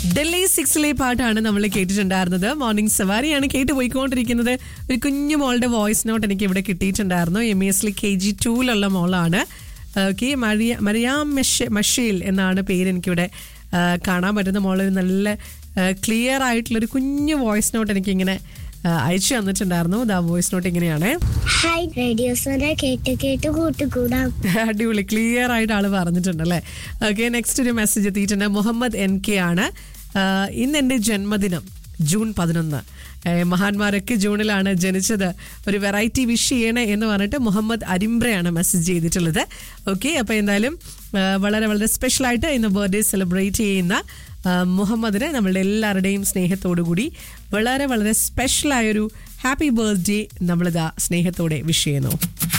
ഡൽഹി സിക്സിലെ പാട്ടാണ് നമ്മൾ കേട്ടിട്ടുണ്ടായിരുന്നത് മോർണിംഗ് സവാരിയാണ് കേട്ട് പോയിക്കൊണ്ടിരിക്കുന്നത് ഒരു കുഞ്ഞു മോളുടെ വോയിസ് നോട്ട് എനിക്ക് ഇവിടെ കിട്ടിയിട്ടുണ്ടായിരുന്നു എം എസ് കെ ജി ടൂലുള്ള മോളാണ് ഓക്കെ മറിയ മറിയാം മെഷ മഷീൽ എന്നാണ് പേര് എനിക്കിവിടെ ആ, കാണാൻ പറ്റുന്ന മോളൊരു നല്ല ക്ലിയർ ആയിട്ടുള്ളൊരു കുഞ്ഞു വോയിസ് നോട്ട് എനിക്കിങ്ങനെ ആ, അയച്ചു തന്നിട്ടുണ്ടായിരുന്നു ആ വോയിസ് നോട്ട് ഇങ്ങനെയാണ് ഹായ് റേഡിയോ സോന കേട്ട് കേട്ട് കൂട്ടുകൂടാം അടിപൊളി ക്ലിയർ ആയിട്ട് ആള് പറഞ്ഞിട്ടുണ്ട് അല്ലേ ഓക്കെ നെക്സ്റ്റ് ഒരു മെസ്സേജ് എത്തിയിട്ടുണ്ട് മുഹമ്മദ് എൻ കെ ആണ് ആഹ് ഇന്ന് എൻ്റെ ജന്മദിനം ജൂൺ പതിനൊന്ന് ഏഹ് മഹാന്മാരൊക്കെ ജൂണിലാണ് ജനിച്ചത് ഒരു വെറൈറ്റി വിഷ് ചെയ്യണേ എന്ന് പറഞ്ഞിട്ട് മുഹമ്മദ് അരിമ്പ്രയാണ് മെസ്സേജ് ചെയ്തിട്ടുള്ളത് ഓക്കെ അപ്പോൾ എന്തായാലും ആഹ് വളരെ വളരെ സ്പെഷ്യലായിട്ട് ഇന്ന് ബർത്ത്ഡേ സെലിബ്രേറ്റ് ചെയ്യുന്ന ആഹ് മുഹമ്മദിന് നമ്മളുടെ എല്ലാവരുടെയും സ്നേഹത്തോടു കൂടി വളരെ വളരെ സ്പെഷ്യലായൊരു ഹാപ്പി ബർത്ത്ഡേ നമ്മളിതാ സ്നേഹത്തോടെ വിഷ് ചെയ്യുന്നു